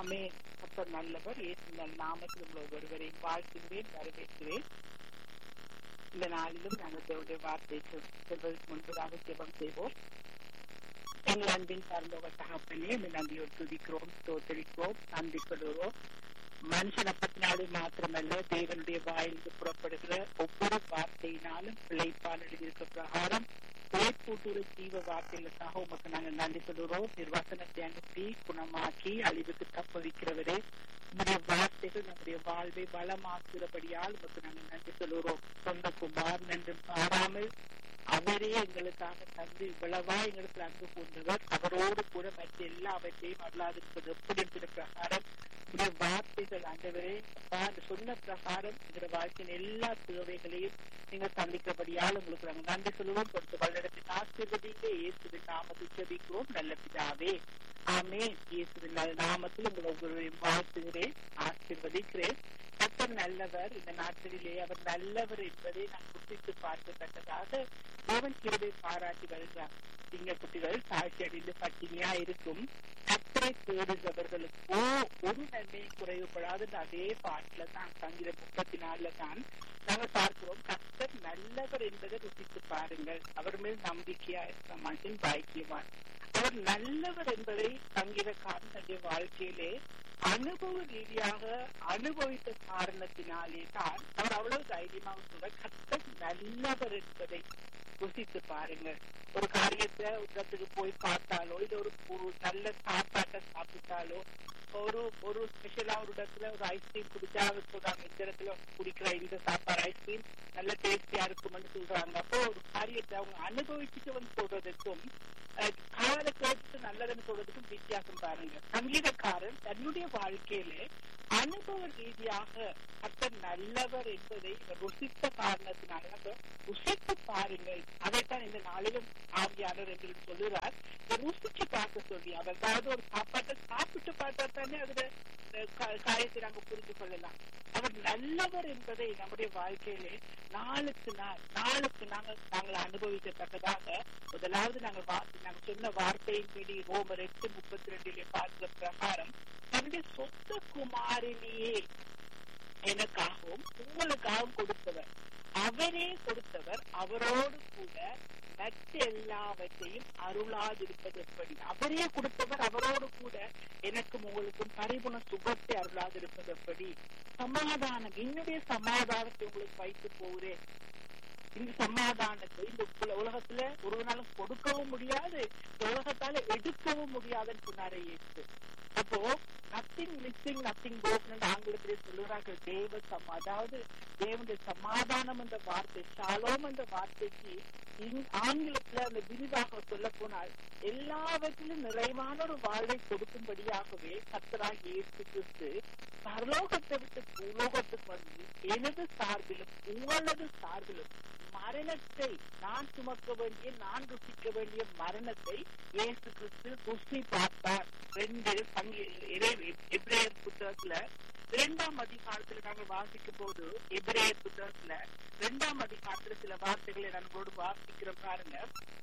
ஆமே அப்ப நல்லவர் இயேசுவின் நாமத்தில் உள்ள ஒருவரை வாழ்த்துகிறேன் வரவேற்கிறேன் இந்த நாளிலும் நாங்கள் தேவனுடைய வார்த்தை செல்வதற்கு முன்பதாக ஜெபம் செய்வோம் எங்கள் அன்பின் சார்ந்தவர் தகப்பனே இந்த நன்றியோடு துதிக்கிறோம் ஸ்தோத்தரிக்கிறோம் நன்றி சொல்லுகிறோம் மனுஷன் அப்பத்தினாலே மாத்திரமல்ல தேவனுடைய வாயிலிருந்து புறப்படுகிற ஒவ்வொரு வார்த்தையினாலும் பிழைப்பால் எழுதியிருக்க பிரகாரம் பிழைப்பூட்டுற ஜீவ வார்த்தைகளுக்காக உமக்கு நாங்கள் நன்றி சொல்லுகிறோம் நிர்வாசனத்தை அனுப்பி குணமாக்கி அழிவுக்கு தப்ப வைக்கிறவரே உங்களுடைய வார்த்தைகள் நம்முடைய வாழ்வை வளமாக்குகிறபடியால் உமக்கு நாங்கள் நன்றி சொல்லுகிறோம் சொந்த குமார் நன்று பாராமல் அவரே எங்களுக்காக தந்து இவ்வளவா எங்களுக்கு அன்பு கொண்டவர் அவரோடு கூட மற்ற எல்லாவற்றையும் அல்லாதிருப்பது எப்படி என்கிற பிரகாரம் இந்த வார்த்தைகள் ஆண்டவரே அப்பா அந்த சொன்ன பிரகாரம் எங்களோட வாழ்க்கையின் எல்லா தேவைகளையும் நீங்க சந்திக்கிறபடியால் உங்களுக்கு நாங்கள் நன்றி சொல்லுவோம் கொடுத்து வல்லடத்தின் ஆசீர்வதிங்க இயேசுவின் நாமத்தில் ஜெபிக்கிறோம் நல்ல பிதாவே ஆமே இயேசுவின் நல்ல நாமத்தில் உங்களை ஒவ்வொருவரையும் வாழ்த்துகிறேன் ஆசீர்வதிக்கிறேன் கத்தர் நல்லவர் இந்த நாட்களிலே அவர் நல்லவர் என்பதை நான் குத்தித்து பார்க்கத்தக்கதாக தேவன் கிருபை பாராட்டி வருகிறார் சிங்க குட்டிகள் தாழ்ச்சி அடைந்து பட்டினியா இருக்கும் கத்தரை தேடுகிறவர்களுக்கோ ஒரு நன்மையும் குறைவுபடாது அதே பாட்டுல தான் சங்கீத முப்பத்தி நாலுல தான் நாங்கள் பார்க்கிறோம் கத்தர் நல்லவர் என்பதை ருசித்து பாருங்கள் அவர் மேல் நம்பிக்கையா இருக்க மனுஷன் பாக்கியவான் அவர் நல்லவர் என்பதை சங்கீதக்காரன் தன்னுடைய வாழ்க்கையிலே அனுபவ ரீதியாக அனுபவித்த காரணத்தினாலே தான் அவர் அவ்வளவு தைரியமாக சொல்ற கத்தர் நல்லவர் என்பதை ருசித்து பாருங்கள் ஒரு காரியத்தை இடத்துக்கு போய் பார்த்தாலோ இல்ல ஒரு ஒரு நல்ல சாப்பாட்டை சாப்பிட்டாலோ ஒரு ஒரு ஸ்பெஷலா ஒரு இடத்துல ஒரு ஐஸ்கிரீம் குடிச்சா சொல்றாங்க இந்த இடத்துல குடிக்கிற இந்த சாப்பாடு ஐஸ்கிரீம் நல்ல டேஸ்டியா இருக்கும்னு சொல்றாங்க அப்போ ஒரு காரியத்தை அவங்க அனுபவிச்சுட்டு வந்து சொல்றதுக்கும் காதல கேட்டு நல்லதுன்னு சொல்றதுக்கும் வித்தியாசம் பாருங்க சங்கீதக்காரன் தன்னுடைய வாழ்க்கையில அனுபவ ரீதியாக கத்தர் நல்லவர் என்பதை ருசித்த காரணத்தினால ருசித்து பாருங்கள் அதைத்தான் இந்த நாளிலும் ஆவியாளர் என்று சொல்லுகிறார் ருசிச்சு பார்க்க சொல்லி அதாவது ஒரு சாப்பாட்டை சாப்பிட்டு பார்த்தா தானே அதுல காரியத்தை நாங்க புரிந்து கொள்ளலாம் அவர் நல்லவர் என்பதை நம்முடைய வாழ்க்கையிலே நாளுக்கு நாள் நாளுக்கு நாங்கள் நாங்கள் அனுபவிக்கத்தக்கதாக முதலாவது நாங்கள் நாங்கள் சொன்ன வார்த்தையின்படி ரோமர் எட்டு முப்பத்தி ரெண்டிலே பார்க்கிற பிரகாரம் தன்னுடைய சொந்த குமாரிலேயே எனக்காகவும் உங்களுக்காகவும் கொடுத்தவர் அவரே கொடுத்தவர் அவரோடு கூட மற்ற எல்லாவற்றையும் அருளாதிருப்பது எப்படி அவரே கொடுத்தவர் அவரோடு கூட எனக்கும் உங்களுக்கும் பரிபுண சுகத்தை அருளாதிருப்பது எப்படி சமாதானம் என்னுடைய சமாதானத்தை உங்களுக்கு வைத்து போகிறேன் இந்த சமாதானத்தை இந்த உலகத்துல ஒரு நாளும் கொடுக்கவும் முடியாது உலகத்தால எடுக்கவும் முடியாதுன்னு சொன்னாரே இயேசு அப்போ நத்திங் மிஸ்ஸிங் நத்திங் போகணும்னு ஆங்கிலத்திலே சொல்லுறார்கள் தேவ சம் அதாவது தேவனுடைய சமாதானம் என்ற வார்த்தை சாலோம் என்ற வார்த்தைக்கு ஆங்கிலத்துல அந்த விரிவாக சொல்ல போனால் எல்லாவற்றிலும் நிறைவான ஒரு வாழ்வை கொடுக்கும்படியாகவே கத்தராக இயேசு கிறிஸ்து பரலோகத்தை விட்டு பூலோகத்துக்கு வந்து எனது சார்பிலும் உங்களது சார்பிலும் மரணத்தை நான் சுமக்க வேண்டிய நான் ருசிக்க வேண்டிய மரணத்தை இயேசு கிறிஸ்து ருசி பார்த்தார் ரெண்டு எப்ரேயர் புத்தகத்துல இரண்டாம் அதிகாரத்துல நாங்கள் வாசிக்கும் போது எபிரேயர் புத்தகத்துல இரண்டாம் அதிகாரத்துல சில வார்த்தைகளை நம்மளோடு வாசிக்கிறோம் பாருங்க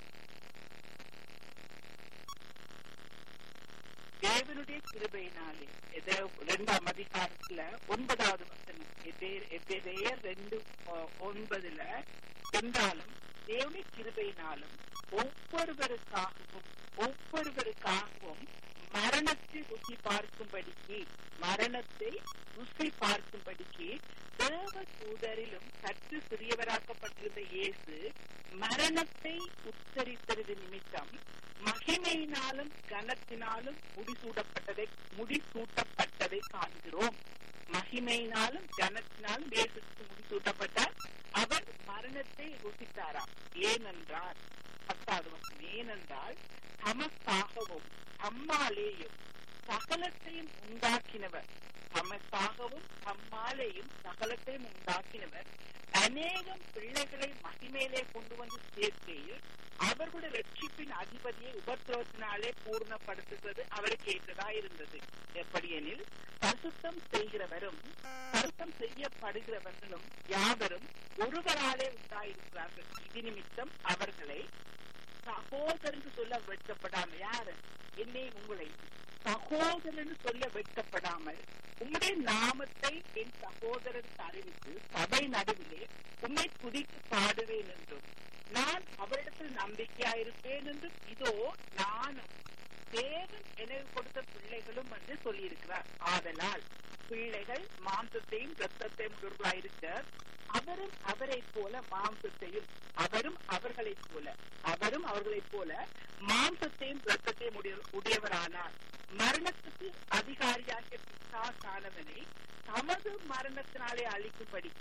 தேவனுடைய கிருபையினாலே இரண்டாம் அதிகாரத்துல ஒன்பதாவது வசனம் எபிரேயர் ரெண்டு ஒன்பதுல என்றாலும் தேவனுடைய கிருபையினாலும் ஒவ்வொருவருக்காகவும் ஒவ்வொருவருக்காகவும் மரணத்தை ருசி பார்க்கும்படிக்கு மரணத்தை ருசி பார்க்கும்படிக்கு தேவ தூதரிலும் சற்று சிறியவராக்கப்பட்டிருந்த இயேசு மரணத்தை உச்சரித்தது நிமித்தம் மகிமையினாலும் கனத்தினாலும் முடிசூடப்பட்டதை முடிசூட்டப்பட்டதை காண்கிறோம் மகிமையினாலும் கனத்தினாலும் இயேசுக்கு முடிசூட்டப்பட்டார் அவர் மரணத்தை ருசித்தாராம் ஏனென்றால் பத்தாவது வருஷம் ஏனென்றால் தமக்காகவும் தம்மாலேயும் சகலத்தையும் உண்டாக்கினவர் தமக்காகவும் தம்மாலேயும் சகலத்தையும் உண்டாக்கினவர் அநேகம் பிள்ளைகளை மகிமையிலே கொண்டு வந்து சேர்க்கையில் அவர்களுடைய ரட்சிப்பின் அதிபதியை உபத்திரவத்தினாலே பூர்ணப்படுத்துவது அவருக்கு ஏற்றதா இருந்தது எப்படியெனில் பரிசுத்தம் செய்கிறவரும் பரிசுத்தம் செய்யப்படுகிறவர்களும் யாவரும் ஒருவராலே உண்டாயிருக்கிறார்கள் இது நிமித்தம் அவர்களை சகோதரன் சொல்ல வெட்கப்படாம யாரு என்னை உங்களை சகோதரன் சொல்ல வெட்கப்படாமல் உம்முடைய நாமத்தை என் சகோதரனுக்கு அறிவித்து சபை நடுவிலே உம்மை துதித்து பாடுவேன் என்றும் நான் அவரிடத்தில் நம்பிக்கையாயிருப்பேன் என்றும் இதோ நானும் தேவன் எனக்கு கொடுத்த பிள்ளைகளும் என்று சொல்லியிருக்கிறார் ஆதலால் பிள்ளைகள் மாம்சத்தையும் ரத்தத்தையும் உடையவர்களாயிருக்க அவரும் அவரைப் போல மாம்சத்தையும் அவரும் அவர்களைப் போல அவரும் அவர்களைப் போல மாம்சத்தையும் ரத்தத்தையும் உடைய- உடையவரானார் மரணத்துக்கு அதிகாரியாகிய பிசாசானவனை தமது மரணத்தினாலே அழிக்கும்படி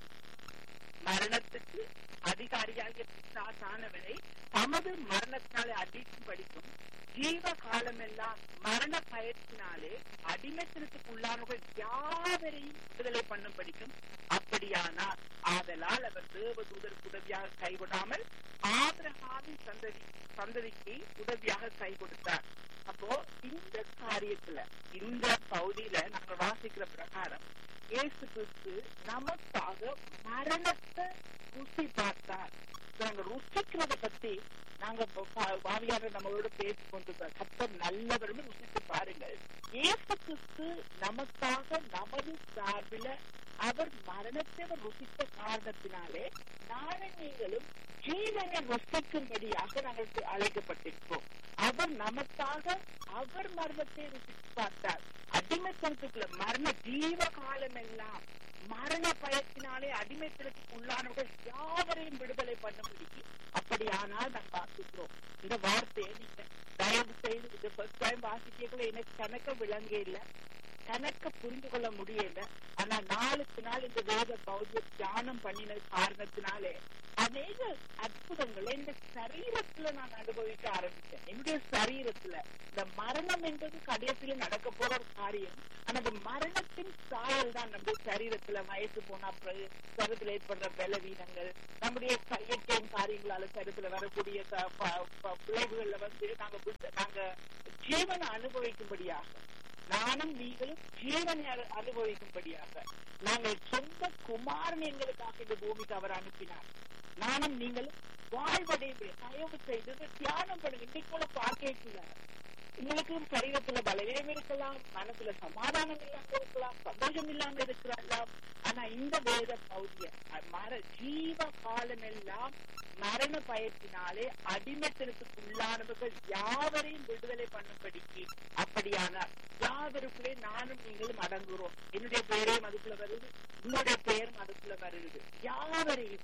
மரணத்துக்கு அதிகாரியாகிய பிசாசானவனை தமது மரணத்தினாலே அடிக்கும் படிக்கும் ஜீவ காலமெல்லாம் மரண பயத்தினாலே அடிமைத்தனத்துக்கு உள்ளானவர்கள் யாவரையும் விடுதலை பண்ணும் படிக்கும் அப்படியானார் ஆதலால் அவர் தேவதூதருக்கு உதவியாக கை கொடாமல் ஆபிரகாமின் சந்ததி சந்ததிக்கு உதவியாக கை கொடுத்தார் அப்போ இந்த காரியத்துல இந்த பகுதியில நாங்க வாசிக்கிற பிரகாரம் இயேசு கிறிஸ்து நமக்காக மரணத்தை ருசி பார்த்தார் நாங்க ருசிக்கிறத பத்தி நாங்க இப்ப பா- பாவியார நம்மளோட பேசி கொண்டிருக்க கத்தர் நல்லவர்னு ருசித்து பாருங்கள் இயேசு கிறிஸ்து நமக்காக நமது சார்பில அவர் மரணத்தை அவர் ருசித்த காரணத்தினாலே நானும் நீங்களும் ஜீவனை ருசிக்கும்படியாக நாங்கள் அழைக்கப்பட்டிருக்கிறோம் அவர் நமக்காக அவர் மரணத்தை ருசித்து பார்த்தார் அடிமைத்தனத்துக்குள்ள மரண ஜீவ காலம் எல்லாம் மரண பயத்தினாலே அடிமைத்தனத்துக்கு உள்ளானவர்கள் யாவரையும் விடுதலை பண்ணும்படிக்கு அப்படியானால் நாம் வாசிக்கிறோம் இந்த வார்த்தையை நீங்க தயவு செய்து இது ஃபர்ஸ்ட் டைம் வாசிக்கல எனக்கு கணக்க விளங்க இல்லை கணக்க புரிந்து கொள்ள முடியல ஆனா நாளுக்கு நாள் இந்த வேத பௌத்த தியானம் பண்ணின காரணத்தினாலே அநேக அற்புதங்களை இந்த சரீரத்துல நான் அனுபவிக்க ஆரம்பிச்சேன் என்னுடைய சரீரத்துல இந்த மரணம் என்பது கடைசியில நடக்க போற ஒரு காரியம் ஆனா அந்த மரணத்தின் சாயல் தான் நம்முடைய சரீரத்துல வயசு போனா பிறகு சரீரத்துல ஏற்படுற பலவீனங்கள் நம்முடைய க- இயற்கையின் காரியங்களால சரீரத்துல வரக்கூடிய க- ப- ப- விளைவுகள்ல வந்து நாங்க விட்டு- நாங்க ஜீவனை அனுபவிக்கும்படியாக நானும் நீங்களும் ஜீவனை அனு- அனுபவிக்கும்படியாக நாங்கள் சொந்த குமாரன் எங்களுக்காக இந்த பூமிக்கு அவர் அனுப்பினார் நானும் நீங்களும் வாழ்வடைவு தயவு செய்து இதை தியானம் பண்ணுங்க இன்னைக்கு போல பார்க்கல உங்களுக்கும் சரீரத்துல பலவீனம் இருக்கலாம் மனசுல சமாதானம் இல்லாம இருக்கலாம் சந்தோஷம் இல்லாம இருக்கலாம் ஆனா இந்த வேத பௌதிய மர ஜீவ காலம் எல்லாம் மரண பயத்தினாலே அடிமைத்தனத்துக்கு உள்ளானவர்கள் யாவரையும் விடுதலை பண்ணும்படிக்கு அப்படியானார் யாவருக்குள்ளே நானும் நீங்களும் அடங்குறோம் என்னுடைய பெயரையும் அதுக்குள்ள வருது உன்னுடைய பெயரும் அதுக்குள்ள வருது யாவரையும்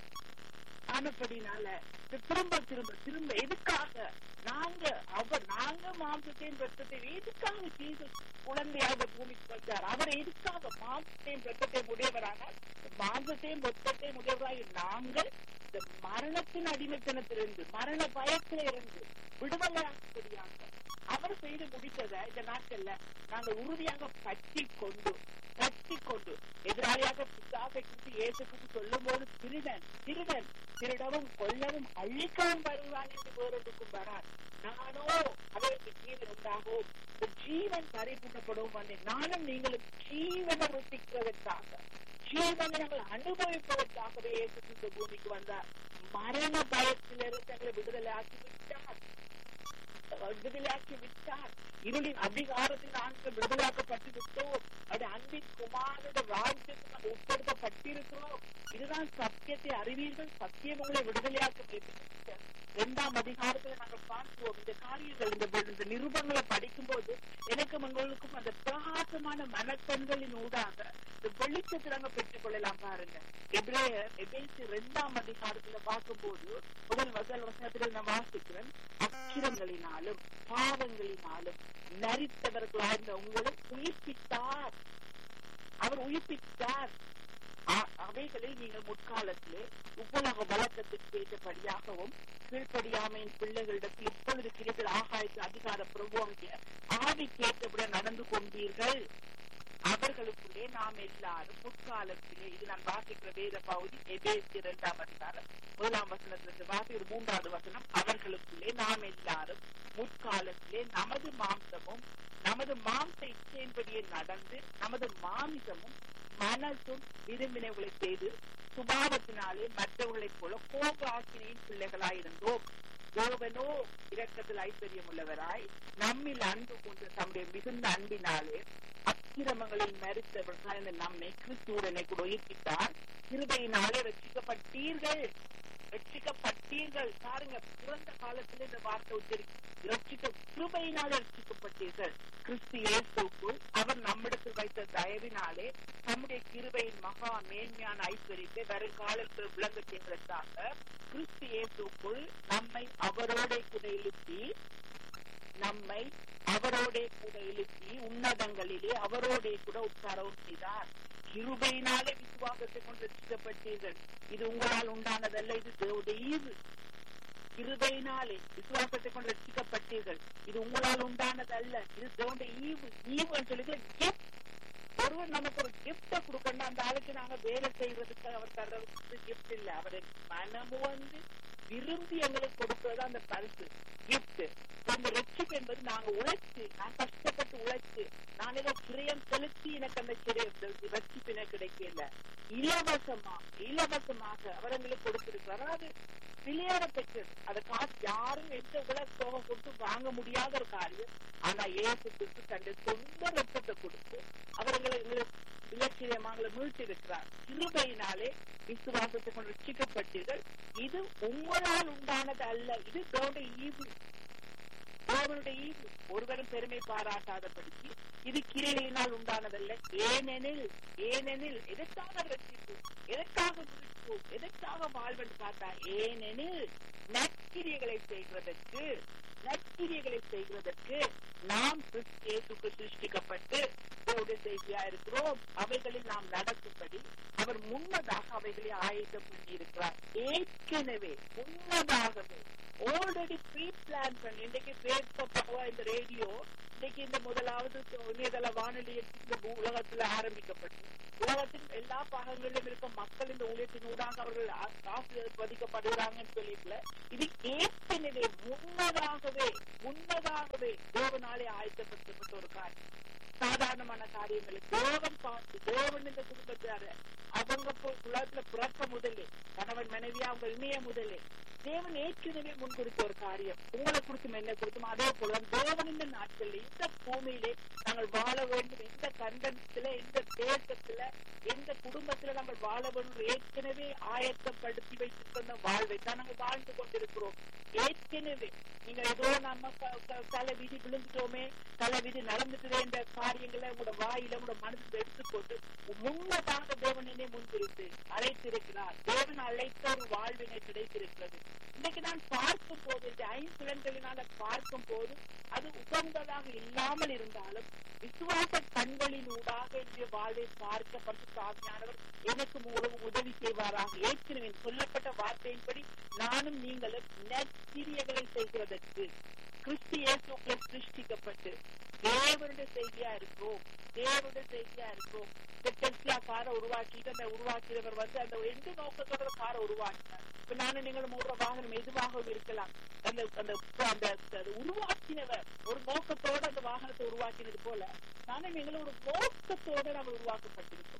ஆனப்படினால இது திரும்ப திரும்ப திரும்ப எதுக்காக நாங்க அவர் நாங்க மாம்சத்தையும் ரத்தத்தையும் எதுக்காக ஜீசஸ் குழந்தையாக பூமிக்கு வந்தார் அவர் எதுக்காக மாம்சத்தையும் ரத்தத்தையும் உடையவராக மாம்சத்தையும் ரத்தத்தையும் உடையவராக நாங்கள் இந்த மரணத்தின் அடிமைத்தனத்திலிருந்து மரண பயத்தில இருந்து விடுதலையாகும்படியாக அவர் செய்து முடித்ததை இந்த நாட்கள்ல நாங்க உறுதியாக பற்றி கொண்டு பற்றி கொண்டு எதிராளியாக பிசாசை குறித்து இயேசுக்கு சொல்லும் போது திருடன் திருடன் திருடவும் கொல்லவும் அழிக்கவும் வருவான் என்று வேறொன்றுக்கும் வரான் நானோ அவருக்கு ஜீவன் உண்டாகும் இந்த ஜீவன் பறிப்புட்டப்படும் வந்து நானும் நீங்களும் ஜீவனை ருசிக்கிறதற்காக ஜீவனை நாங்கள் அனுபவிப்பதற்காகவே இயேசு இந்த பூமிக்கு வந்தார் மரண பயத்திலிருந்து எங்களை விடுதலை ஆக்கி விட்டார் விடுதலையாக்கி விட்டார் இருளின் அதிகாரத்தில் நாங்கள் விடுதலாக்கப்பட்டு விட்டோம் அது அன்பின் குமாரோட ராஜ்யத்துக்கு நாங்கள் உட்படுத்தப்பட்டிருக்கிறோம் இதுதான் சத்தியத்தை அறிவீர்கள் சத்தியம் உங்களை விடுதலையாக்க இரண்டாம் அதிகாரத்துல நாங்கள் பார்க்கிறோம் இந்த காரியங்கள் இந்த இந்த நிருபங்களை படிக்கும் போது எனக்கும் உங்களுக்கும் அந்த பிரகாசமான மனக்கண்களின் ஊடாக இந்த வெளிச்சத்தை நாங்க பெற்றுக் கொள்ளலாம் பாருங்க எபிரேயர் எபேசி இரண்டாம் அதிகாரத்துல பார்க்கும்போது முதல் முதல் வசனத்துல நான் வாசிக்கிறேன் அக்கிரங்களினாலும் பாவங்களினாலும் நரித்தவர்களாயிருந்த உங்களை உயிர்ப்பித்தார் அவர் உயிர்ப்பித்தார் அ- அவைகளில் நீங்கள் முற்காலத்திலே உப்புலக வழக்கத்துக்கு ஏற்றபடியாகவும் கீழ்ப்படியாமையின் பிள்ளைகளிடத்தில் இப்பொழுது கிடைக்கிற ஆகாயத்து அதிகார பிரபுவாகிய ஆவிக்கேற்றபடி நடந்து கொண்டீர்கள் அவர்களுக்குள்ளே நாம் எல்லாரும் முற்காலத்திலே இது நான் வாசிக்கிற வேத பகுதி எபேசி இரண்டாம் அதிகாரம் முதலாம் வசனத்திலிருந்து வாசி ஒரு மூன்றாவது வசனம் அவர்களுக்குள்ளே நாம் எல்லாரும் முற்காலத்திலே நமது மாம்சமும் நமது மாம்ச இச்சையின்படியே நடந்து நமது மாமிசமும் மனசும் விரும்பினவர்களை செய்து சுபாவத்தினாலே மற்றவர்களைப் போல கோப ஆக்கினையின் பிள்ளைகளாயிருந்தோம் தேவனோ இரக்கத்தில் ஐஸ்வர்யம் உள்ளவராய் நம்மில் அன்பு கொண்டு தம்முடைய மிகுந்த அன்பினாலே அக்கிரமங்களில் மறுத்தவர்கள் நம்மை கிறிஸ்துவுடனே கூட உயிர்ப்பித்தார் கிருபையினாலே ரட்சிக்கப்பட்டீர்கள் ரட்சிக்கப்பட்டீர்கள் பாருங்க பிறந்த காலத்துல இந்த வார்த்தை உச்சரிக்கும் ரட்சிக்க கிருபையினாலே ரட்சிக்கப்பட்டீர்கள் கிறிஸ்து இயேசுக்குள் அவர் நம்மிடத்தில் வைத்த தயவினாலே நம்முடைய கிருபையின் மகா மேன்மையான ஐஸ்வர்யத்தை வருங்காலத்தில் விளங்க செய்வதற்காக கிறிஸ்து இயேசுக்குள் நம்மை அவரோட கூட எழுப்பி நம்மை அவரோட கூட எழுப்பி உன்னதங்களிலே அவரோட கூட உட்காரவும் செய்தார் கிருபையினாலே விசுவாசத்தை கொண்டு ரசிக்கப்பட்டீர்கள் இது உங்களால் உண்டானதல்ல இது தேவடைய ஈவு கிருபையினாலே விசுவாசத்தை கொண்டு ரசிக்கப்பட்டீர்கள் இது உங்களால் உண்டானதல்ல இது தேவடைய ஈவு ஈவு சொல்லி கிஃப்ட் ஒருவர் நமக்கு ஒரு கிஃப்ட கொடுக்கணும் அந்த ஆளுக்கு நாங்க வேலை செய்யறதுக்கு அவர் தர்றதுக்கு கிஃப்ட் இல்ல அவரை மனமு வந்து விரும்பி எங்களுக்கு கொடுக்கறது அந்த பரிசு கிஃப்ட் அந்த ரட்சிப்பு என்பது நாங்க உழைச்சு நான் கஷ்டப்பட்டு உழைச்சு நான் ஏதோ கிரயம் செலுத்தி எனக்கு அந்த கிரயம் ரட்சிப்பு எனக்கு கிடைக்கல இலவசமாக இலவசமாக அவர் எங்களுக்கு கொடுத்திருக்கிறார் அதாவது விளையாட பெற்றது அதை காசு யாரும் எந்த உலக தொகை கொடுத்து வாங்க முடியாத ஒரு காரியம் ஆனா ஏசு கிறிஸ்து தன்னுடைய சொந்த ரத்தத்தை கொடுத்து அவர்களை இலட்சியமாக மீட்டிருக்கிறார் கிருபையினாலே விசுவாசத்தை கொண்டு ரட்சிக்கப்பட்டீர்கள் இது உங்களால் உண்டானது அல்ல இது தோட ஈவு தேவனுடைய ஈவு ஒருவரும் பெருமை பாராட்டாதபடிக்கு இது கிரையினால் உண்டானதல்ல ஏனெனில் ஏனெனில் எதற்காக ரட்சிப்பு எதற்காக மீட்பு எதற்காக வாழ்வென்று பார்த்தா ஏனெனில் நற்கிரியைகளை செய்வதற்கு நற்கிரியைகளை செய்வதற்கு நாம் இயேசுக்கு சிருஷ்டிக்கப்பட்டு தேவடைய செய்தியா இருக்கிறோம் அவைகளில் நாம் நடக்கும்படி அவர் முன்னதாக அவைகளை ஆயத்தம் பண்ணியிருக்கிறார் ஏற்கனவே முன்னதாகவே ஆல்ரெடி ப்ரீ பிளான் பண்ணி இன்றைக்கு பேசப்போவா இந்த ரேடியோ இன்னைக்கு இந்த முதலாவது இணையதள வானொலி இந்த உலகத்துல ஆரம்பிக்கப்பட்டு உலகத்தின் எல்லா பாகங்களிலும் இருக்க மக்கள் இந்த ஊழியத்தின் ஊடாக அவர்கள் ஆசிர்வதிக்கப்படுகிறாங்கன்னு சொல்லிக்கல இது ஏற்கனவே முன்னதாகவே முன்னதாகவே தேவனாலே ஆயத்தப்படுத்தப்பட்ட ஒரு காரியம் சாதாரணமான காரியங்களுக்கு தேவன் பார்த்து தேவன் இந்த குடும்பத்தார அவங்க உலகத்துல பிறக்க முதலே கணவன் மனைவி அவங்க இணைய முதலே தேவன் ஏற்கனவே முன்குறித்த ஒரு காரியம் உங்களை குறித்தும் என்ன குறித்தும் அதே போல தேவன் இந்த நாட்கள்ல இந்த பூமியிலே நாங்கள் வாழ வேண்டும் எந்த கண்டனத்துல எந்த தேசத்துல எந்த குடும்பத்துல நாங்கள் வாழ வேண்டும் ஏற்கனவே ஆயத்தப்படுத்தி வைத்திருக்கிற வாழ்வை தான் நாங்கள் வாழ்ந்து கொண்டிருக்கிறோம் ஏற்கனவே நீங்க ஏதோ நம்ம தலை விதி விழுந்துட்டோமே தலை விதி நடந்துட்டு என்ற காரியங்களை உங்களோட வாயில உங்களோட மனதில் எடுத்துக்கொண்டு முன்னதாக தேவனே முன்குறித்து அழைத்திருக்கிறார் தேவன் அழைத்த ஒரு வாழ்வினை கிடைத்திருக்கிறது இன்னைக்கு நான் பார்க்கும் போது இந்த ஐம்புலன்களினால பார்க்கும் போது அது உகந்ததாக இல்லாமல் இருந்தாலும் விசுவாச கண்களின் ஊடாக என்னுடைய வாழ்வை பார்க்க பரிசு சாமியானவர் எனக்கு மூலம் உதவி செய்வாராக ஏற்கனவே சொல்லப்பட்ட வார்த்தையின்படி நானும் நீங்களும் நற்கிரியைகளை செய்கிறதற்கு கிறிஸ்து இயேசுக்குள்ள சிருஷ்டிக்கப்பட்டு தேவனுடைய செய்தியா இருக்கிறோம் தேவனுடைய செய்தியா இருக்கிறோம் இந்த டெஸ்லா காரை உருவாக்கிட்டு அந்த உருவாக்கியவர் வந்து அந்த எந்த நோக்கத்தோட காரை உருவாக்கினார் இப்ப நானும் நீங்களும் ஓடுற வாகனம் எதுவாகவும் இருக்கலாம் அந்த அந்த அந்த உருவாக்கினவர் ஒரு நோக்கத்தோட அந்த வாகனத்தை உருவாக்கினது போல நானும் நீங்களும் ஒரு நோக்கத்தோட நம்ம உருவாக்கப்பட்டிருக்கோம்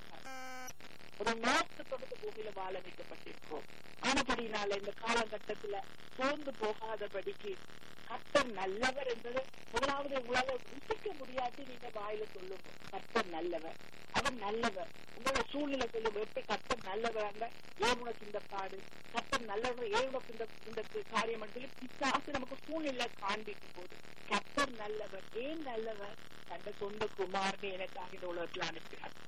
ஒரு நோக்கத்தோட பூமியில வாழ வைக்கப்பட்டிருக்கோம் ஆனபடினால இந்த காலகட்டத்துல சோர்ந்து போகாதபடிக்கு கர்த்தர் நல்லவர் என்பது முதலாவது உங்களால ருசிக்க முடியாது நீங்க வாயில சொல்லுங்க கர்த்தர் நல்லவர் அவர் நல்லவர் உங்களோட சூழ்நிலை சொல்லுங்க எப்படி கர்த்தர் நல்லவர் ஏன் உனக்கு இந்த பாடு கர்த்தர் நல்லவர் ஏன் உனக்கு இந்த இந்த காரியம் சொல்லி பிசாசு நமக்கு சூழ்நிலை காண்பிக்கும் போது கர்த்தர் நல்லவர் ஏன் நல்லவர் தந்த சொந்த குமாரனை எனக்காக இந்த உலகத்தில் அனுப்பினார்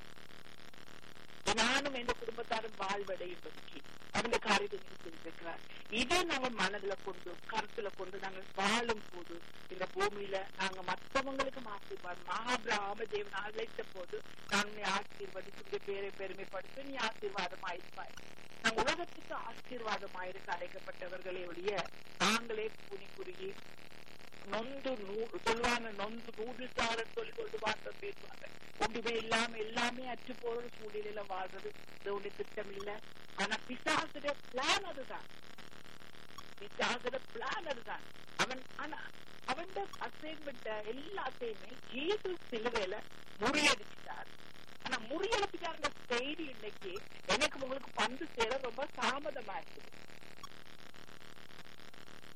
நானும் எந்த குடும்பத்தாரும் வாழ்வடையும்படிக்கு அந்த காரியத்தை செஞ்சிருக்கிறார் இதை நாங்கள் மனதுல கொண்டு கருத்துல கொண்டு நாங்கள் வாழும் போது இந்த பூமியில நாங்க மற்றவங்களுக்கும் ஆசீர்வாதம் மகாபிராம தேவன் அழைத்த போது நான் உன்னை ஆசீர்வதித்து பேரை பெருமைப்படுத்தி நீ ஆசீர்வாதமாயிருப்பாய் நம் உலகத்துக்கு ஆசீர்வாதமாயிருக்க அழைக்கப்பட்டவர்களே ஒழிய நாங்களே புனி குறுகி நொந்து சொல்லுவாங்க நொந்து நூடுசாரன் சொல்லி கொண்டு வார்த்தை பேசுவாங்க ஒன்றுமே இல்லாம எல்லாமே அற்று போற சூழ்நிலையில வாழ்றது இதோட திட்டம் இல்ல ஆனா பிசாசுடைய பிளான் அதுதான் பிசாசுடைய பிளான் அதுதான் அவன் ஆனா அவன் அசைன்மெண்ட் எல்லாத்தையுமே ஜீசு சிலுவையில முறியடிச்சிட்டார் ஆனா முறியடிச்சிட்டாருங்க செய்தி இன்னைக்கு எனக்கு உங்களுக்கு பந்து சேர ரொம்ப தாமதமா இருக்குது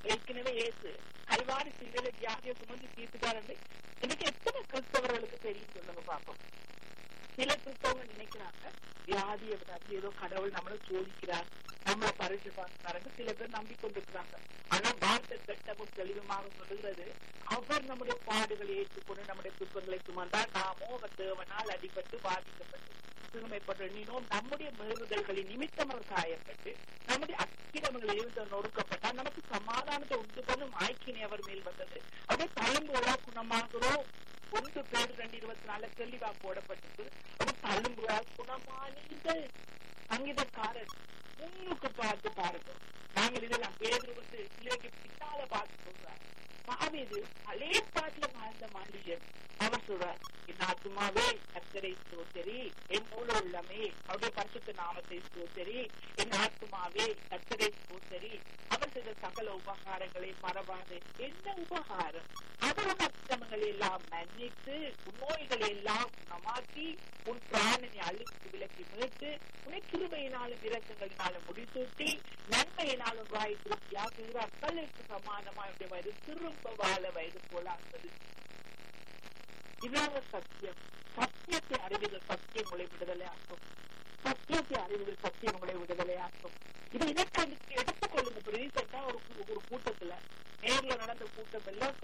ஏற்கனவே ஏசு கல்வாரி சிலையில வியாதியை சுமந்து தீர்த்துட்டாரு எனக்கு எத்தனை கிறிஸ்தவர்களுக்கு தெரியும் சொல்லுங்க பாப்போம் சில கிறிஸ்தவங்க நினைக்கிறாங்க வியாதியை வந்து ஏதோ கடவுள் நம்மள சோதிக்கிறார் நம்மள பரிசு பார்க்கிறாங்க சில பேர் நம்பிக்கொண்டிருக்கிறாங்க ஆனா வார்த்தை கட்டமும் தெளிவுமாக சொல்லுகிறது அவர் நம்முடைய பாடுகளை ஏற்றுக்கொண்டு நம்முடைய துன்பங்களை சுமந்தால் நாமோ அவர் தேவனால் அடிபட்டு பாதிக்கப்பட்டு சிறுமைப்பட்டு நீனும் நம்முடைய மீறுதல்களின் நிமித்தம் அவர் காயப்பட்டு நம்முடைய அக்கிரமங்களில் இருந்து நொறுக்கப்பட்டால் நமக்கு சமாதானத்தை உண்டு பண்ணும் ஆய்க்கினை அவர் மேல் வந்தது அப்படியே தழும்புகளா குணமாகிறோம் ஒன்று பேர் ரெண்டு இருபத்தி நாலு தெளிவா போடப்பட்டது அது தழும்புகளா குணமானீர்கள் சங்கீதக்காரர் முன்னுக்கு பார்த்து பாருங்க நாங்கள் இதெல்லாம் பேர் வந்து பிள்ளைக்கு பின்னால பார்த்து சொல்றார் மாவீது பழைய பாட்டுல வாழ்ந்த மனுஷன் அவர் சொல்றார் என் ஆத்மாவே கத்தரை சோத்தரி என் மூல உள்ளமே அவருடைய பரிசுத்த நாமத்தை சோத்தரி என் ஆத்மாவே கத்தரை சோத்தரி அவர் செய்த சகல உபகாரங்களை மறவாது என்ன உபகாரம் அவரும் அக்கிரமங்களை எல்லாம் மன்னித்து நோய்களை எல்லாம் குணமாக்கி உன் பிராணனை அழித்து விலக்கி மீட்டு உன்னை கிருபையினாலும் இரக்கங்களினாலும் முடிசூட்டி நன்மையினாலும் வாய் திருப்தியாக்குகிறார் அக்களுக்கு சமானமாக வயது திரும்ப வாழ வயது போலாகிறது இதான சத்தியம் சத்தியத்தை அறிவுகள் சத்தியம் உங்களை விடுதலையாக்கும் சத்தியத்தை அறிவுகள் சத்தியம் உங்களை விடுதலையாக்கும் இது இதற்கு எடுத்துக்கொள்ளுங்க இப்ப ரீசெண்டா ஒரு ஒரு கூட்டத்துல நேர்ல நடந்த கூட்டம் எல்லாம்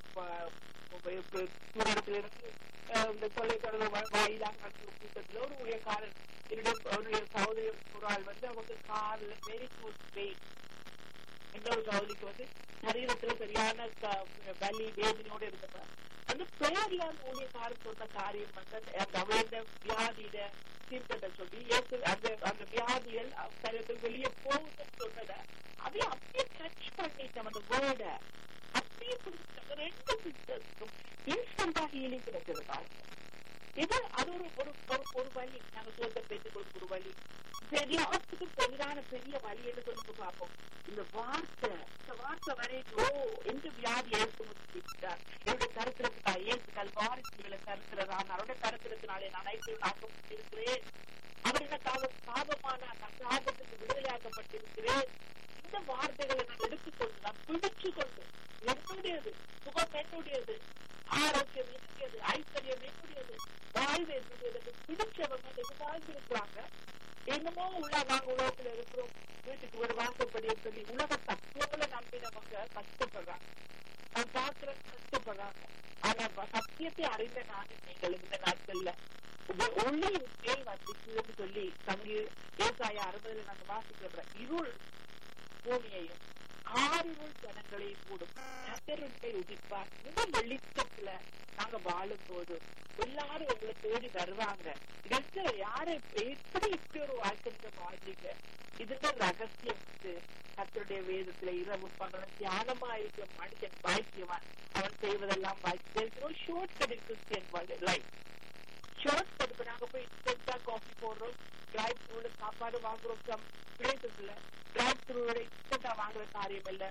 இடத்துல இருந்து இந்த தொலைத்தொடர்பு வாயிலாக நடந்த கூட்டத்துல ஒரு ஊழியக்காரன் என்னுடைய சகோதரி ஒரு ஆள் வந்து அவங்க கார்ல வெரி குட் வெயிட் இன்னொரு சகோதரிக்கு வந்து சரீரத்துல சரியான வலி வேதனையோட இருந்தப்ப அந்த பெயர்ல அந்த ஊழியக்காரன் சொன்ன காரியம் வந்து அந்த அவருடைய வியாதியிட தீர்க்கத்தை சொல்லி அந்த அந்த வியாதிகள் சரீரத்தில் வெளியே போகுதுன்னு சொன்னத அப்படியே அப்படியே டச் பண்ணிட்டோம் அந்த வேர்ட அப்படியே ரெண்டு சிஸ்டர்ஸ்க்கும் இன்ஸ்டன்டா ஹீலிங் கிடைச்சது பாருங்க இது அது ஒரு ஒரு ஒரு வழி நாங்க சொல்ற பேச்சு கொடுக்க ஒரு வழி எல்லாத்துக்கும் பெரிதான பெரிய வழி என்று சொல்லுங்க பார்ப்போம் இந்த வார்த்தை இந்த வார்த்தை வரைக்கும் எந்த வியாதி ஏற்று முடிச்சிட்டார் என்னுடைய கருத்திரத்துக்கா ஏற்று கல்வாரிசுகளை கருத்துறதான் அவருடைய கருத்திரத்தினாலே நான் அனைத்து ஆக்கப்பட்டிருக்கிறேன் அவர் எனக்காக சாபமான நான் சாபத்துக்கு விடுதலையாக்கப்பட்டிருக்கிறேன் இந்த வார்த்தைகளை நான் எடுத்துக்கொண்டு நான் பிடிச்சு கொண்டு என்னுடையது சுகம் என்னுடையது ஆரோக்கியம் என்னுடையது ஐஸ்வர்யம் என்னுடையது வாழ்வு என்னுடையது பிடிச்சவங்க வாழ்ந்திருக்கிறாங்க என்னமோ உள்ள நாங்க உலகத்துல இருக்கிறோம் வீட்டுக்கு ஒரு வாசப்படி சொல்லி உலக தத்துவங்களை நம்பினவங்க கஷ்டப்படுறாங்க நான் பாக்குற கஷ்டப்படுறாங்க ஆனா சத்தியத்தை அறிந்த நானும் நீங்கள் இந்த நாட்கள்ல ஒளி மேல் வந்துச்சுன்னு சொல்லி தங்கி விவசாய அறுபதுல நாங்க வாசிக்கிற இருள் பூமியையும் ஆறுகள் ஜனங்களையும் கூடும் கத்தருண்டை உதிப்பார் இந்த வெளிச்சத்துல நாங்க வாழும் போது எல்லாரும் உங்களை தேடி வருவாங்க இதற்கு யாரை எப்படி இப்படி ஒரு வாழ்க்கை வாழ்றீங்க இதுதான் ரகசியம் கத்தருடைய வேதத்துல இரவு பகலும் தியானமா இருக்க மனுஷன் பாக்கியவான் அவன் செய்வதெல்லாம் பாக்கியம் short cut Christian life short cut இப்ப நாங்க போய் இன்ஸ்டன்டா காஃபி போடுறோம் டிரைவ் த்ரூல சாப்பாடு வாங்குறோம் சம் பிளேசஸ் இல்ல டிரைவ் த்ரூல இன்ஸ்டன்டா வாங்குற காரியம் இல்ல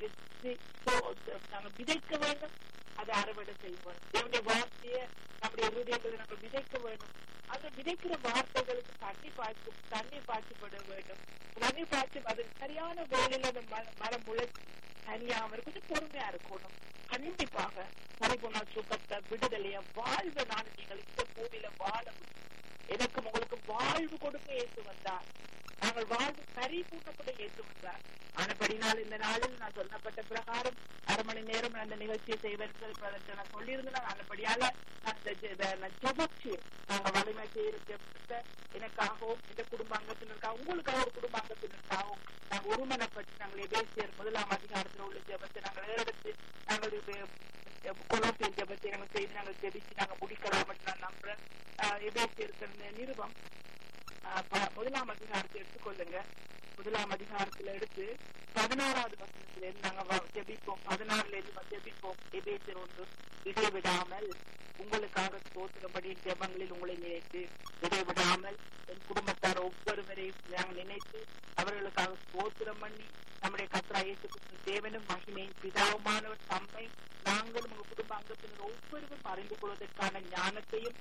நாங்க விதைக்க வேண்டும் அதை அறுவடை செய்வோம் என்னுடைய வார்த்தையை நம்முடைய இருதயங்களை நம்ம விதைக்க வேண்டும் அந்த விதைக்கிற வார்த்தைகளுக்கு தண்ணி பாய்ச்சி தண்ணி பாய்ச்சப்பட வேண்டும் தண்ணி பாய்ச்சி அது சரியான வேலையில அந்த மரம் முளைச்சி தனியாம கொஞ்சம் பொறுமையா இருக்கணும் கண்டிப்பாக பரிபுணா சுகத்தை விடுதலைய வாழ்வை நான் நீங்கள் இந்த பூமியில வாழ முடியும் எனக்கும் உங்களுக்கு வாழ்வு கொடுக்க ஏற்று வந்தார் நாங்கள் வாழ்வு பரிபூர்ணப்பட ஏற்று வந்தார் ஆனபடினால் இந்த நாளில் நான் சொல்லப்பட்ட பிரகாரம் அரை மணி நேரம் அந்த நிகழ்ச்சியை செய்வதற்கு நான் சொல்லியிருந்தேன் ஆனபடியால நான் ஜபச்சு நாங்க வலிமை செய்யப்பட்ட எனக்காகவும் இந்த குடும்ப அங்கத்தினருக்காக உங்களுக்காக ஒரு குடும்ப அங்கத்தினருக்காகவும் நாங்கள் ஒருமனப்பட்டு நாங்கள் எபேசியர் முதலாம் அதிகாரத்தில் உள்ள ஜபத்தை நாங்கள் எடுத்து நாங்கள் கொலோசியல் ஜபத்தை நாங்கள் செய்து நாங்கள் ஜெபிச்சு நாங்கள் முடிக்கலாம் நான் நம்புறேன் எபேசியர் நிருபம் முதலாம் அதிகாரத்தை எடுத்துக்கொள்ளுங்க முதலாம் அதிகாரத்துல எடுத்து பதினாறாவது வசனத்துல இருந்து நாங்க ஜெபிப்போம் பதினாறுல இருந்து ஜெபிப்போம் எபேசியர் ஒன்று இடைவிடாமல் உங்களுக்காக சோத்திரப்படி ஜெபங்களில் உங்களை நினைத்து இடைவிடாமல் என் குடும்பத்தார் ஒவ்வொருவரையும் நாங்கள் நினைத்து அவர்களுக்காக சோத்திரம் பண்ணி நம்முடைய கத்ரா இயேசு தேவனும் மகிமையின் பிதாவுமானவர் தம்மை நாங்களும் உங்க குடும்ப அங்கத்தினர் ஒவ்வொருவரும் அறிந்து கொள்வதற்கான ஞானத்தையும்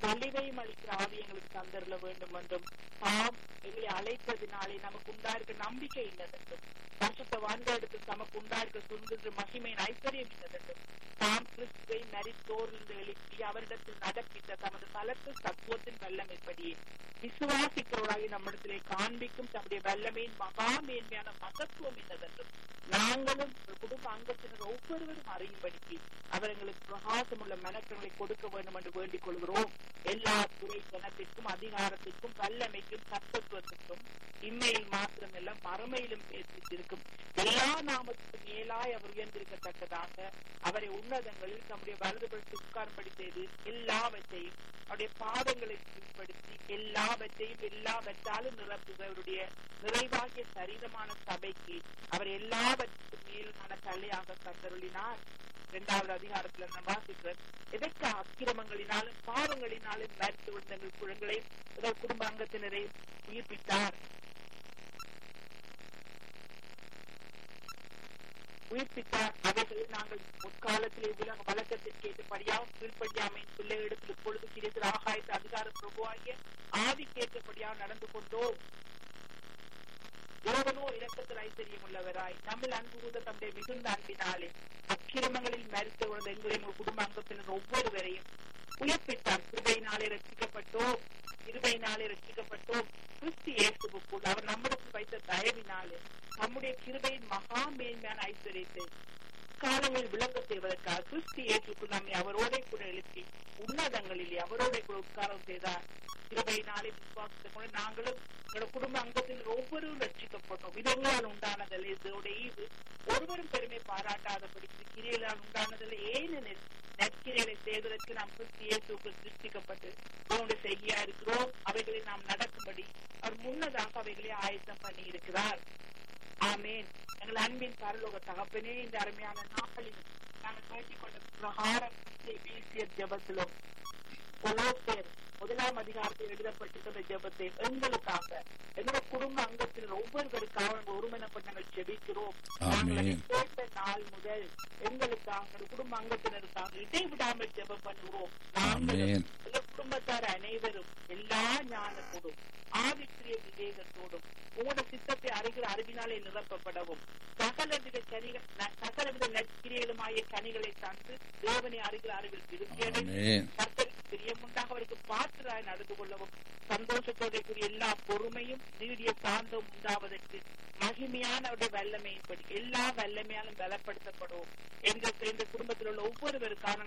தெளிவையும் அளிக்கிற ஆவி எங்களுக்கு தந்தரல வேண்டும் என்றும் தாம் எங்களை அழைத்ததினாலே நமக்கு உண்டாயிருக்க நம்பிக்கை இல்லதென்றும் பரிசுத்த வாழ்ந்தெடுத்து தமக்கு உண்டாயிருக்க சுந்தர மகிமையின் ஐஸ்வர்யம் இல்லதென்றும் தாம் கிறிஸ்துவை மரித்தோர்ந்து எழுப்பி அவரிடத்தில் நடப்பித்த தமது பலத்து தத்துவத்தின் வல்லமைப்படியே விசுவாசிக்கிறவராகி நம்மிடத்திலே காண்பிக்கும் தம்முடைய வல்லமையின் மகா மேன்மையான மகத்துவம் என்னதென்றும் நாங்களும் ஒரு குடும்ப அங்கத்தினர் ஒவ்வொருவரும் அறியும்படிக்கு அவர் எங்களுக்கு பிரகாசம் உள்ள மனக்கங்களை கொடுக்க வேண்டும் என்று வேண்டிக் கொள்கிறோம் எல்லா துறை ஜனத்திற்கும் அதிகாரத்திற்கும் வல்லமைக்கும் சத்தத்துவத்திற்கும் இம்மையில் மாத்திரமல்ல மறுமையிலும் பேசித்திருக்கும் எல்லா நாமத்துக்கும் மேலாய் அவர் உயர்ந்திருக்கத்தக்கதாக அவரை உன்னதங்களில் தம்முடைய வலதுபடுத்தி உட்கார்படி செய்து எல்லாவற்றையும் அவருடைய பாதங்களை கீழ்ப்படுத்தி எல்லாவற்றையும் எல்லாவற்றாலும் நிரப்புகிறவருடைய நிறைவாகிய சரீரமான சபைக்கு அவர் எல்லாவற்றுக்கும் மேலான தலையாக கத்தருளினார் இரண்டாவது அதிகாரத்துல நான் வாசிக்கிறேன் எதற்கு அக்கிரமங்களினாலும் பாவங்களினாலும் மறுத்து விழுந்தங்கள் குழந்தைகளை முதல் குடும்ப அங்கத்தினரை உயிர்ப்பித்தார் உயிர்ப்பித்தார் அவைகளை நாங்கள் முற்காலத்திலே உலக வழக்கத்திற்கு ஏற்றபடியாகவும் கீழ்ப்படியாமையின் பிள்ளைகளிடத்தில் இப்பொழுது கிடைத்த ஆகாயத்து அதிகார பிரபுவாகிய ஆதிக்கேற்றபடியாக நடந்து கொண்டோம் தேவனோ இரக்கத்தில் ஐஸ்வர்யம் உள்ளவராய் நம்மில் அன்பு கூந்த தம்முடைய மிகுந்த அன்பினாலே அக்கிரமங்களில் மறித்து விழுந்த எங்களுடைய எங்கள் குடும்ப அங்கத்தினர் ஒவ்வொருவரையும் உயிர்ப்பித்தார் கிருபையினாலே ரட்சிக்கப்பட்டோம் கிருபையினாலே ரட்சிக்கப்பட்டோம் கிறிஸ்து இயேசுவுக்குள் அவர் நம்மிடத்தில் வைத்த தயவினாலே நம்முடைய கிருபையின் மகா மேன்மையான ஐஸ்வர்யத்தை காலங்களில் விளங்க செய்வதற்காக கிறிஸ்து இயேசுக்குள் நம்மை அவரோட கூட எழுப்பி உன்னதங்களிலே அவரோட கூட உட்காரம் செய்தார் கிருபையினாலே விசுவாசத்தை கொண்டு நாங்களும் எங்களோட குடும்ப அங்கத்தில் ஒவ்வொருவரும் ரட்சிக்கப்பட்டோம் இது எங்களால் உண்டானதல்ல இதோட ஈவு ஒருவரும் பெருமை பாராட்டாதபடி கிரியலால் உண்டானதில்லை ஏனெனில் நற்கிரைகளை செய்வதற்கு நாம் கிறிஸ்து இயேசுக்கு சிருஷ்டிக்கப்பட்டு அவனுடைய செய்தியா இருக்கிறோம் அவைகளை நாம் நடக்கும்படி அவர் முன்னதாக அவைகளை ஆயத்தம் பண்ணி இருக்கிறார் ஆமேன் எங்கள் அன்பின் பரலோக தகப்பனே இந்த அருமையான நாளில் நாங்கள் கேட்டுக் கொண்ட பிரகாரம் பேசிய ஜபத்திலும் கொலோசேர் முதலாம் அதிகாரத்தில் எழுதப்பட்டிருக்கிற ஜபத்தை எங்களுக்காக எங்களோட குடும்ப அங்கத்தில் ஒவ்வொருவருக்காக ஒருமனப்பட்டு நாங்கள் ஜெபிக்கிறோம் நாங்கள் கேட்ட நாள் முதல் எங்களுக்காக குடும்ப அங்கத்தினருக்காக இடைவிடாமல் ஜெபம் பண்ணுகிறோம் நாங்கள் எங்கள் குடும்பத்தார் அனைவரும் எல்லா ஞானத்தோடும் ஆவிக்குரிய விவேகத்தோடும் உங்களோட சித்தத்தை அறிகிற அறிவினாலே நிரப்பப்படவும் சகலவித கனிகள் சகலவித நற்கிரியலுமாய கனிகளை தந்து தேவனை அறிகிற அறிவில் திருப்தியடைந்து கர்த்தருக்கு பிரியமுண்டாக அவருக்கு பாத்திராய் நடந்து கொள்ளவும் சந்தோஷத்தோட கூடிய எல்லா பொறுமையும் நீடிய சாந்தம் உண்டாவதற்கு மகிமையான அவருடைய வல்லமையின்படி எல்லா வல்லமையாலும் பலப்படுத்தப்படுவோம் எங்கள் இந்த குடும்பத்தில் உள்ள ஒவ்வொருவருக்கான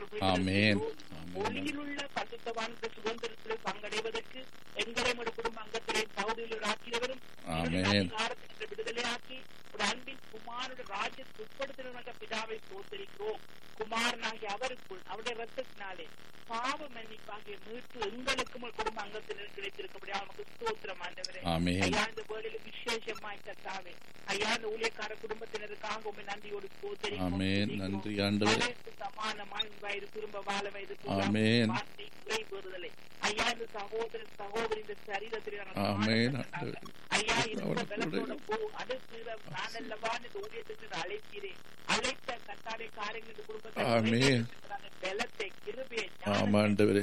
ஒளியில் உள்ள பசுத்தவான சுதந்திரத்தில் பங்கடைவதற்கு எங்களை குடும்ப அங்கத்திலே பகுதியில் ஆக்கியவரும் அதிகாரத்திற்கு விடுதலையாக்கி ஒரு அன்பின் குமாரோட ராஜ்யத்துக்கு உட்படுத்தின பிதாவை சோதரிக்கிறோம் குமாரனாகிய அவருக்குள் அவருடைய ரத்தத்தினாலே பாவ மன்னிப்பாகிய மீட்பு எங்களுக்கும் குடும்ப அங்கத்தினர் கிடைத்திருக்கபடியா நமக்கு ஸ்தோத்திரம் ஆண்டவரே ஐயா இந்த வேலையில விசேஷமாய் கத்தாவே ஐயா இந்த ஊழியக்கார குடும்பத்தினருக்காக உண்மை நன்றியோடு ஸ்தோத்தரிக்கிறோம் சமானமாய் வயது திரும்ப வாழ வயது வார்த்தை கூறுதலை ஐயா இந்த சகோதரன் சகோதரி இந்த சரீரத்தில் ஐயா இந்த பலத்தோட போ அடுத்து நான் அல்லவா இந்த ஊழியத்துக்கு அழைக்கிறேன் அழைத்த கத்தாரை காரியங்கள் இந்த குடும்பத்தை பலத்தை கிருபையை ஆமாண்டவரே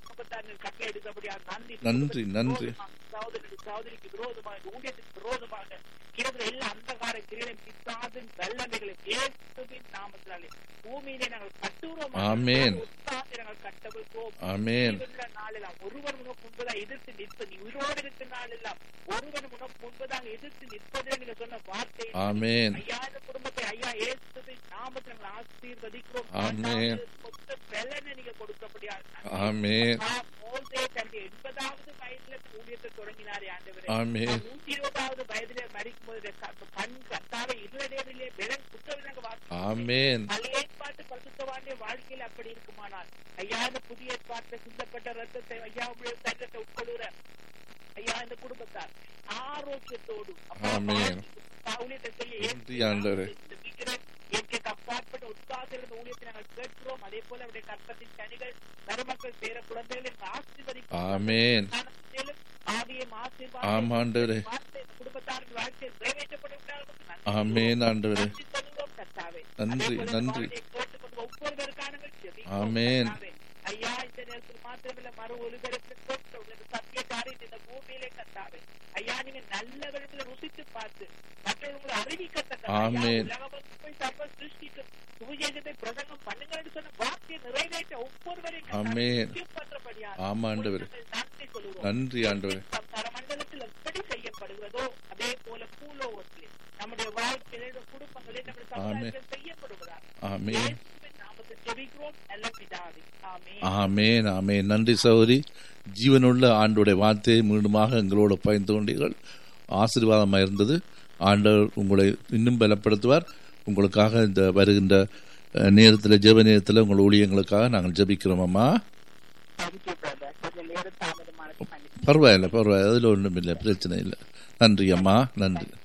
நன்றி நன்றி சகோதரி சகோதரிக்கு விரோதமாக ஊழியத்துக்கு விரோதமாக கிடந்த எல்லா அந்தகார கிரீடம் பிசாதின் வல்லமைகளை இயேசுவின் நாமத்தினாலே பூமியிலே நாங்கள் கட்டுறோம் ஆமென் நாங்கள் கட்டவிழ்ப்போம் ஆமென் நாளெல்லாம் ஒருவர் உனக்கு முன்பதாக எதிர்த்து நிற்பது உயிரோடு இருக்கிற நாளெல்லாம் ஒருவர் உனக்கு முன்பதாக எதிர்த்து நிற்பதே நீங்க சொன்ன வார்த்தை ஆமென் ஐயா இந்த குடும்பத்தை ஐயா இயேசுவின் நாமத்தில் நாங்கள் ஆசீர்வதிக்கிறோம் ஆமென் மொத்த பலனை நீங்க கொடுக்கப்படியா ஆமென் மோசே தன்னுடைய எண்பதாவது வயதுல ஊழியத்தை தொடங்கினாரே ஆண்டவரே ஆமென் நூத்தி இருபதாவது வயதுல மறிக்கும் போது கண் கத்தாவை இருளடையிலே விலங்கு புத்தகங்க வாசி ஆமென் பழைய ஏற்பாட்டு பரிசுத்தவாண்டிய வாழ்க்கையில் அப்படி இருக்குமானால் ஐயா இந்த புதிய ஏற்பாட்டுல சிந்தப்பட்ட ரத்தத்தை ஐயா உங்களுடைய சட்டத்தை உட்கொள்ளுற ஐயா இந்த குடும்பத்தார் ஆரோக்கியத்தோடு ஆமென். ஊழியத்தை செய்ய நன்றி ஆண்டவரே. இயற்கைக்கு அப்பாற்பட்ட உற்சாகத்திலிருந்து ஊழியத்தை நாங்கள் கேட்கிறோம் அதே போல அவருடைய கற்பத்தின் கனிகள் மருமக்கள் பேர குழந்தைகளை ஆசீர்வதிக்கும் ஆமென் ஞானத்திலும் ஆவியும் ஆசீர்வாதம் ஆமாண்டவரே வார்த்தை நிறைவேற்றப்படும் வாழ்க்கையில் நிறைவேற்றப்படும் ஆமென் ஆண்டவரே நன்றி சொல்லுவோம் கர்த்தாவே நன்றி, அதே போல நன்றி. வாழ்க்கையை கேட்டுக்கொண்டு ஒவ்வொருவருக்கான ஜெபிக்கிறோம் ஆமென். கர்த்தாவே. ஐயா இந்த நேரத்தில் மாத்திரமில்ல மறு ஒலிபரப்பு பெற்ற உங்களது சத்தியக்காரின் இந்த பூமியிலே கத்தாவே ஐயா நீங்க நல்லவர்களை ருசித்து பார்த்து மற்றவர்களை அறிவிக்கத்தக்க ஆமென். உலகம் போய் சர்வ சிருஷ்டிக்கும் சுவிசேஷத்தை பிரசங்கம் பண்ணுங்கன்னு சொன்ன வார்த்தையை நிறைவேற்ற ஒவ்வொருவரையும் ஆமென். பற்றபடியாக ஆமா ஆண்டவரே நன்றி சொல்லுவோம் நன்றி ஆண்டவரே பரமண்டலத்தில் எப்படி செய்யப்படுகிறதோ அதே போல பூலோகத்திலே நம்முடைய வாழ்க்கையில குடும்பங்களில் நம்முடைய சமுதாயத்தில் செய்யப்படுவதா ஆமென் இயேசுவின் நாமத்தில் ஜெபிக்கிறோம் நல்ல பிதாவே ஆமென் ஆமேன் ஆமேன் நன்றி சகோதரி ஜீவனுள்ள ஆண்டுடைய வார்த்தையை மீண்டுமாக எங்களோடு பயந்து கொண்டீர்கள் ஆசீர்வாதமாக இருந்தது ஆண்டவர் உங்களை இன்னும் பலப்படுத்துவார் உங்களுக்காக இந்த வருகின்ற அஹ், நேரத்தில் ஜெப நேரத்தில் உங்கள் ஊழியங்களுக்காக நாங்கள் ஜெபிக்கிறோம் அம்மா தேங்க்யூ பிரதர் கொஞ்சம் நேரம் தாமதமானது பண்ணி பரவாயில்லை பரவாயில்லை அதில் ஒன்றும் இல்லை பிரச்சனை இல்லை நன்றி அம்மா நன்றி